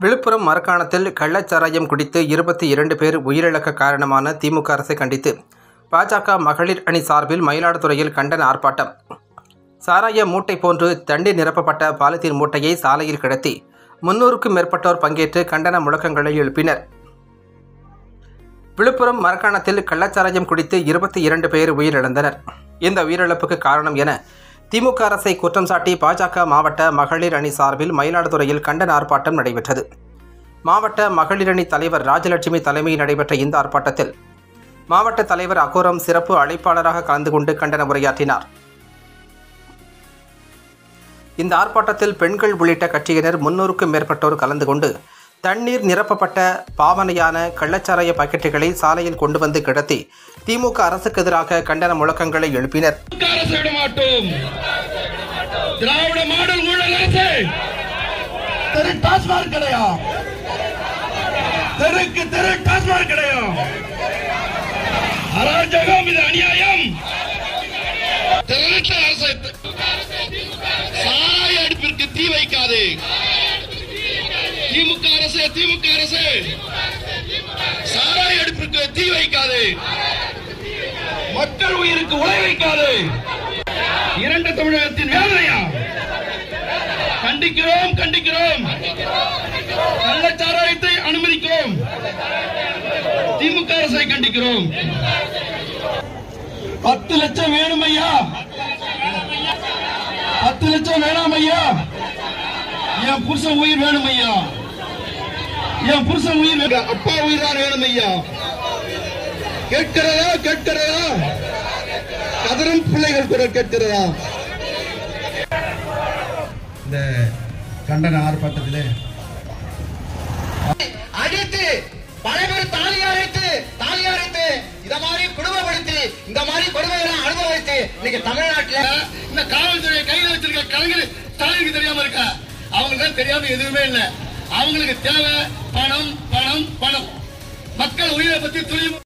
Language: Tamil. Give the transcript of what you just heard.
விழுப்புரம் மரக்காணத்தில் கள்ளச்சாராயம் குடித்து இருபத்தி இரண்டு பேர் உயிரிழக்க காரணமான திமுக அரசை கண்டித்து பாஜக மகளிர் அணி சார்பில் மயிலாடுதுறையில் கண்டன ஆர்ப்பாட்டம் சாராய மூட்டை போன்று தண்ணீர் நிரப்பப்பட்ட பாலித்தீன் மூட்டையை சாலையில் கிடத்தி முன்னூறுக்கும் மேற்பட்டோர் பங்கேற்று கண்டன முழக்கங்களை எழுப்பினர் விழுப்புரம் மரக்காணத்தில் கள்ளச்சாராயம் குடித்து இருபத்தி இரண்டு பேர் உயிரிழந்தனர் இந்த உயிரிழப்புக்கு காரணம் என திமுக அரசை குற்றம் சாட்டி பாஜக மாவட்ட மகளிர் அணி சார்பில் மயிலாடுதுறையில் கண்டன ஆர்ப்பாட்டம் நடைபெற்றது மாவட்ட மகளிர் அணி தலைவர் ராஜலட்சுமி தலைமையில் நடைபெற்ற இந்த ஆர்ப்பாட்டத்தில் மாவட்ட தலைவர் அகோரம் சிறப்பு அழைப்பாளராக கலந்து கொண்டு கண்டன உரையாற்றினார் இந்த ஆர்ப்பாட்டத்தில் பெண்கள் உள்ளிட்ட கட்சியினர் முன்னூறுக்கும் மேற்பட்டோர் கலந்து கொண்டு தண்ணீர் நிரப்பப்பட்ட பாவனையான கள்ளச்சாராய பாக்கெட்டுகளை சாலையில் கொண்டு வந்து கிடத்தி திமுக அரசுக்கு எதிராக கண்டன முழக்கங்களை எழுப்பினர் திமுக அரசு விட மாட்டோம் திராவிட மாடல் ஊழல் அரசு தெரு டாஸ்மாக் கடையா தெருக்கு தெரு டாஸ்மாக் கடையா அராஜகம் இது அநியாயம் திருத்த அரசு சாராய அடுப்பிற்கு தீ வைக்காதே திமுக அரசு திமுக அரசு சாராய அடுப்பிற்கு தீ வைக்காதே மக்கள் உயிருக்கு உழை வைக்காதே இரண்டு தமிழகத்தின் வேதனையா கண்டிக்கிறோம் கண்டிக்கிறோம் கள்ளச்சாராயத்தை அனுமதிக்கிறோம் திமுக அரசை கண்டிக்கிறோம் பத்து லட்சம் வேணும் ஐயா பத்து லட்சம் வேணாம் ஐயா என் புருஷன் உயிர் வேணும் ஐயா என் புருஷன் உயிர் வேணும். அப்பா உயிர் தான் வேணும் ஐயா கேட்கிறதா கேட்கிறதா கதரும் பிள்ளைகள் குரல் கேட்கிறதா இந்த கண்டன ஆர்ப்பாட்டத்திலே அடித்து பல பேர் தாலி அழைத்து தாலி அழைத்து இத மாதிரி குடும்பப்படுத்தி இந்த மாதிரி கொடுமைகளை அனுபவித்து இன்னைக்கு தமிழ்நாட்டுல இந்த காவல்துறை கையில வச்சிருக்க கலைஞர் ஸ்டாலினுக்கு தெரியாம இருக்கா அவங்களுக்கு தான் தெரியாம எதுவுமே இல்ல அவங்களுக்கு தேவை பணம் பணம் பணம் மக்கள் உயிரை பத்தி துணி